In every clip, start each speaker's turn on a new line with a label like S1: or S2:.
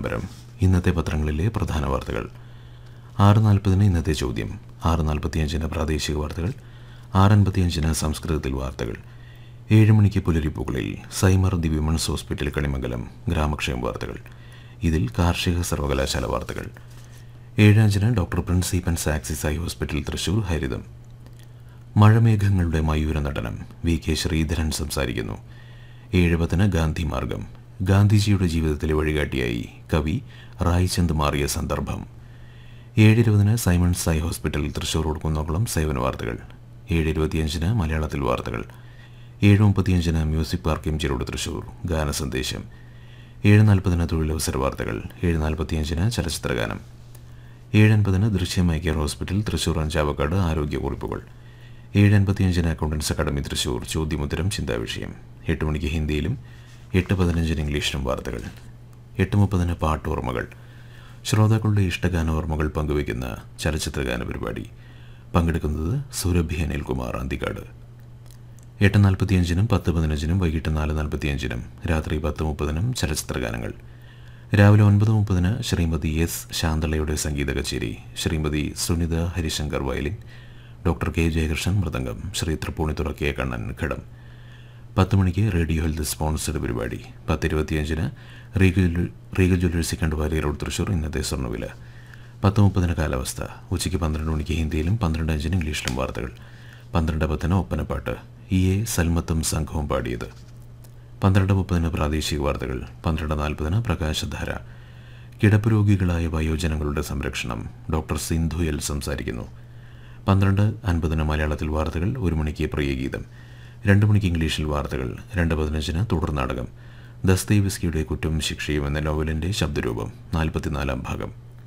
S1: വിളംബരം ഇന്നത്തെ പത്രങ്ങളിലെ പ്രധാന വാർത്തകൾ ആറ് നാൽപ്പതിന് ഇന്നത്തെ ചോദ്യം ആറ് നാൽപ്പത്തിയഞ്ചിന് പ്രാദേശിക വാർത്തകൾ ആറ് അൻപത്തിയഞ്ചിന് സംസ്കൃതത്തിൽ വാർത്തകൾ ഏഴ് മണിക്ക് പുലരിപ്പുകളിൽ സൈമർ ദി വിമൺസ് ഹോസ്പിറ്റൽ കണിമംഗലം ഗ്രാമക്ഷേമ വാർത്തകൾ ഇതിൽ കാർഷിക സർവകലാശാല വാർത്തകൾ ഏഴ് അഞ്ചിന് ഡോക്ടർ പ്രിൻസിപ്പൻ സാക്സിസ് ഐ ഹോസ്പിറ്റൽ തൃശൂർ ഹരിതം മഴമേഘങ്ങളുടെ മയൂര നടനം വി കെ ശ്രീധരൻ സംസാരിക്കുന്നു ഏഴുപത്തിന് ഗാന്ധി മാർഗം ഗാന്ധിജിയുടെ ജീവിതത്തിലെ വഴികാട്ടിയായി കവി റായ്ചന്ദ് മാറിയ സന്ദർഭം ഏഴ് ഇരുപതിന് സൈമൺ സായി ഹോസ്പിറ്റൽ തൃശൂർ കുന്നോകുളം സേവന വാർത്തകൾ ഏഴ് ഇരുപത്തിയഞ്ചിന് മലയാളത്തിൽ വാർത്തകൾ ഏഴ് മുപ്പത്തിയഞ്ചിന് music park M G road Thrissur ഗാന സന്ദേശം ഏഴ് നാൽപ്പതിന് തൊഴിലവസര വാർത്തകൾ ഏഴ് നാൽപ്പത്തിയഞ്ചിന് ചലച്ചിത്രഗാനം ഏഴ് അൻപതിന് ദൃശ്യമൈ കെയർ ഹോസ്പിറ്റൽ തൃശൂർ അഞ്ചാവക്കാട് ആരോഗ്യക്കുറിപ്പുകൾ ഏഴ് അൻപത്തിയഞ്ചിന് അക്കൗണ്ടൻസ് അക്കാദമി തൃശൂർ ചോദ്യമുത്തരം ചിന്താവിഷയം എട്ട് മണിക്ക് ഹിന്ദിയിലും എട്ട് പതിനഞ്ചിന് ഇംഗ്ലീഷിലും വാർത്തകൾ എട്ട് മുപ്പതിന് പാട്ടോർമ്മകൾ ശ്രോതാക്കളുടെ ഇഷ്ടഗാന ഓർമ്മകൾ പങ്കുവയ്ക്കുന്ന ചലച്ചിത്രഗാന പരിപാടി പങ്കെടുക്കുന്നത് സുരഭി അനിൽകുമാർ അന്തിക്കാട് എട്ട് നാൽപ്പത്തിയഞ്ചിനും പത്ത് പതിനഞ്ചിനും വൈകിട്ട് നാല് നാൽപ്പത്തിയഞ്ചിനും രാത്രി പത്ത് മുപ്പതിനും ചലച്ചിത്രഗാനങ്ങൾ രാവിലെ ഒൻപത് മുപ്പതിന് ശ്രീമതി എസ് ശാന്തളയുടെ സംഗീത കച്ചേരി Shrimati Sunitha Harishankar violin doctor K Jayakrishnan mridangam Shri Tripunithura K Kannan ghatam പത്ത് മണിക്ക് റേഡിയോ ഹെൽത്ത് സ്പോൺസർഡ് പരിപാടി പത്ത് ഇരുപത്തിയഞ്ചിന് റീഗൽ റീഗൽ ജ്വല്ലേഴ്സി കണ്ടുവാലി റോഡ് തൃശൂർ ഇന്നത്തെ സ്വർണ്ണവില പത്ത് മുപ്പതിന് കാലാവസ്ഥ ഉച്ചയ്ക്ക് പന്ത്രണ്ട് മണിക്ക് ഹിന്ദിയിലും പന്ത്രണ്ട് അഞ്ചിന് ഇംഗ്ലീഷിലും വാർത്തകൾ പന്ത്രണ്ട് പത്തിന് ഒപ്പനപ്പാട്ട് ഇ എ സൽമത്തും സംഘവും പാടിയത് പന്ത്രണ്ട് മുപ്പതിന് പ്രാദേശിക വാർത്തകൾ പന്ത്രണ്ട് നാൽപ്പതിന് പ്രകാശധാര കിടപ്പ് രോഗികളായ വയോജനങ്ങളുടെ സംരക്ഷണം ഡോക്ടർ സിന്ധു എൽ സംസാരിക്കുന്നു പന്ത്രണ്ട് അൻപതിന് മലയാളത്തിൽ വാർത്തകൾ ഒരു മണിക്ക് പ്രിയഗീതം രണ്ട് മണിക്ക് ഇംഗ്ലീഷിൽ വാർത്തകൾ രണ്ട് പതിനഞ്ചിന് തുടർ നാടകം ദസ്തേവിസ്കിയുടെ കുറ്റവും ശിക്ഷയും എന്ന നോവലിൻ്റെ ശബ്ദരൂപം നാൽപ്പത്തിനാലാം ഭാഗം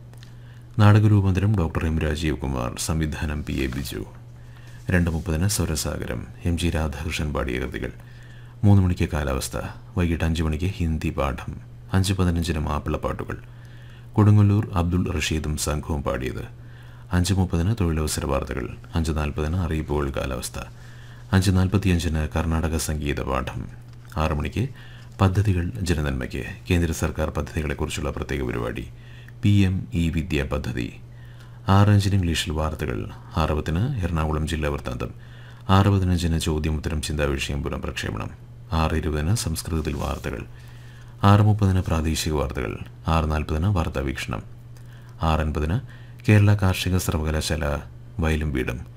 S1: നാടകരൂപാന്തരം ഡോക്ടർ എം രാജീവ് കുമാർ സംവിധാനം പി എ ബിജു രണ്ട് മുപ്പതിന് സ്വരസാഗരം എം ജി രാധാകൃഷ്ണൻ പാടിയ കൃതികൾ മൂന്ന് മണിക്ക് കാലാവസ്ഥ വൈകിട്ട് അഞ്ച് മണിക്ക് ഹിന്ദി പാഠം അഞ്ച് പതിനഞ്ചിന് മാപ്പിളപ്പാട്ടുകൾ കൊടുങ്ങല്ലൂർ അബ്ദുൾ റഷീദും സംഘവും പാടിയത് അഞ്ച് മുപ്പതിന് തൊഴിലവസര വാർത്തകൾ അഞ്ച് നാൽപ്പതിന് അറിയിപ്പുകൾ കാലാവസ്ഥ അഞ്ച് നാൽപ്പത്തിയഞ്ചിന് കർണാടക സംഗീത പാഠം ആറ് മണിക്ക് പദ്ധതികൾ ജനനന്മയ്ക്ക് കേന്ദ്ര സർക്കാർ പദ്ധതികളെക്കുറിച്ചുള്ള പ്രത്യേക പരിപാടി പി എം ഇ വിദ്യ പദ്ധതി ആറ് അഞ്ചിന് ഇംഗ്ലീഷിൽ വാർത്തകൾ ആറുപത്തിന് എറണാകുളം ജില്ലാ വൃത്താന്തം ആറ് പതിനഞ്ചിന് ചോദ്യമുത്തരം ചിന്താവിഷയം പുനഃപ്രക്ഷേപണം ആറ് ഇരുപതിന് സംസ്കൃതത്തിൽ വാർത്തകൾ ആറ് മുപ്പതിന് പ്രാദേശിക വാർത്തകൾ ആറ് നാൽപ്പതിന് വാർത്താ വീക്ഷണം ആറ് അൻപതിന് കേരള കാർഷിക സർവകലാശാല വയലും വീടും